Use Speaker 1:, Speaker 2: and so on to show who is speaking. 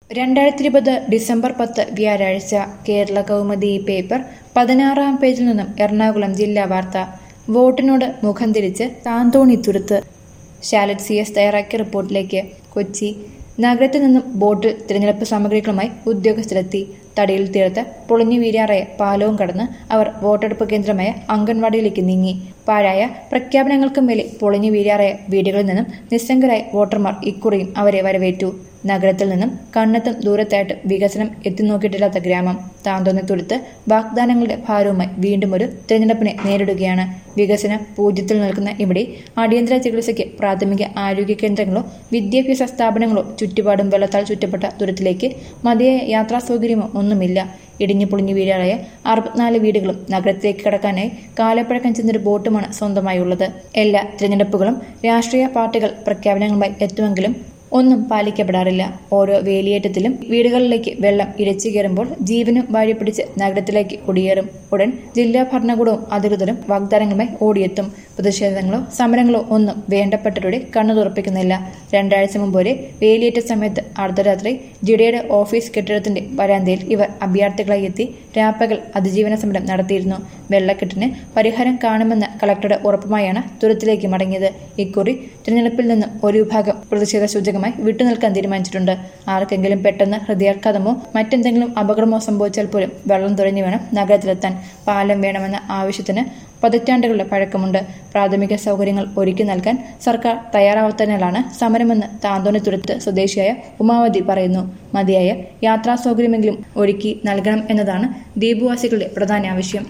Speaker 1: രണ്ടായിരത്തി ഇരുപത് ഡിസംബർ പത്ത് വ്യാഴാഴ്ച കേരള കൗമുദി പേപ്പർ പതിനാറാം പേജിൽ നിന്നും എറണാകുളം ജില്ലാ വാർത്ത വോട്ടിനോട് മുഖം തിരിച്ച് താന്തോണി തുരുത്ത് ഷാലറ്റ് സി എസ് തയ്യാറാക്കിയ റിപ്പോർട്ടിലേക്ക് കൊച്ചി നഗരത്തിൽ നിന്നും ബോട്ടിൽ തിരഞ്ഞെടുപ്പ് സാമഗ്രികളുമായി ഉദ്യോഗസ്ഥരെത്തി തടിയിൽ തീർത്ത് പൊളിഞ്ഞു വീരാറായ പാലവും കടന്ന് അവർ വോട്ടെടുപ്പ് കേന്ദ്രമായ അംഗൻവാടിയിലേക്ക് നീങ്ങി പാഴായ പ്രഖ്യാപനങ്ങൾക്കും മേലെ പൊളിഞ്ഞു വീരാറായ വീടുകളിൽ നിന്നും നിസ്സംഗരായ വോട്ടർമാർ ഇക്കുറിയും അവരെ വരവേറ്റു നഗരത്തിൽ നിന്നും കണ്ണെത്തും ദൂരത്തായിട്ട് വികസനം എത്തിനോക്കിയിട്ടില്ലാത്ത ഗ്രാമം താന്തോന്നി തുടുത്ത് വാഗ്ദാനങ്ങളുടെ ഭാരവുമായി വീണ്ടും ഒരു തിരഞ്ഞെടുപ്പിനെ നേരിടുകയാണ് വികസനം പൂജ്യത്തിൽ നിൽക്കുന്ന ഇവിടെ അടിയന്തര ചികിത്സയ്ക്ക് പ്രാഥമിക ആരോഗ്യ കേന്ദ്രങ്ങളോ വിദ്യാഭ്യാസ സ്ഥാപനങ്ങളോ ചുറ്റുപാടും വെള്ളത്താൽ ചുറ്റപ്പെട്ട ദൂരത്തിലേക്ക് മതിയായ യാത്രാ സൗകര്യമോ ഒന്നുമില്ല ഇടിഞ്ഞു പൊളിഞ്ഞു വീഴാറായ അറുപത്തിനാല് വീടുകളും നഗരത്തിലേക്ക് കടക്കാനായി കാലപ്പഴക്കം ചെന്നൊരു ബോട്ടുമാണ് സ്വന്തമായുള്ളത് എല്ലാ തിരഞ്ഞെടുപ്പുകളും രാഷ്ട്രീയ പാർട്ടികൾ പ്രഖ്യാപനങ്ങളുമായി എത്തുമെങ്കിലും ഒന്നും പാലിക്കപ്പെടാറില്ല ഓരോ വേലിയേറ്റത്തിലും വീടുകളിലേക്ക് വെള്ളം ഇരച്ചു കയറുമ്പോൾ ജീവനും വഴി പിടിച്ച് നഗരത്തിലേക്ക് കുടിയേറും ഉടൻ ജില്ലാ ഭരണകൂടവും അധികൃതരും വാഗ്ദാനങ്ങളുമായി ഓടിയെത്തും പ്രതിഷേധങ്ങളോ സമരങ്ങളോ ഒന്നും വേണ്ടപ്പെട്ടവരുടെ കണ്ണു തുറപ്പിക്കുന്നില്ല രണ്ടാഴ്ച മുമ്പ് വരെ വേലിയേറ്റ സമയത്ത് അർദ്ധരാത്രി ജിഡയുടെ ഓഫീസ് കെട്ടിടത്തിന്റെ വരാന്തയിൽ ഇവർ അഭയാർത്ഥികളായി എത്തി രാപ്പകൽ അതിജീവന സമരം നടത്തിയിരുന്നു വെള്ളക്കെട്ടിന് പരിഹാരം കാണുമെന്ന കളക്ടറുടെ ഉറപ്പുമായാണ് തുരത്തിലേക്ക് മടങ്ങിയത് ഇക്കുറി തിരഞ്ഞെടുപ്പിൽ നിന്നും ഒരു വിഭാഗം പ്രതിഷേധ സൂചകമായി വിട്ടുനിൽക്കാൻ തീരുമാനിച്ചിട്ടുണ്ട് ആർക്കെങ്കിലും പെട്ടെന്ന് ഹൃദയാഘാതമോ മറ്റെന്തെങ്കിലും അപകടമോ സംഭവിച്ചാൽ പോലും വെള്ളം തുഴഞ്ഞു വേണം നഗരത്തിലെത്താൻ പാലം വേണമെന്ന ആവശ്യത്തിന് പതിറ്റാണ്ടുകളുടെ പഴക്കമുണ്ട് പ്രാഥമിക സൗകര്യങ്ങൾ ഒരുക്കി നൽകാൻ സർക്കാർ തയ്യാറാവാത്തതിനാലാണ് സമരമെന്ന് താന്തോണി തുരുത്ത് സ്വദേശിയായ ഉമാവതി പറയുന്നു മതിയായ യാത്രാ സൗകര്യമെങ്കിലും ഒരുക്കി നൽകണം എന്നതാണ് ദ്വീപുവാസികളുടെ പ്രധാന ആവശ്യം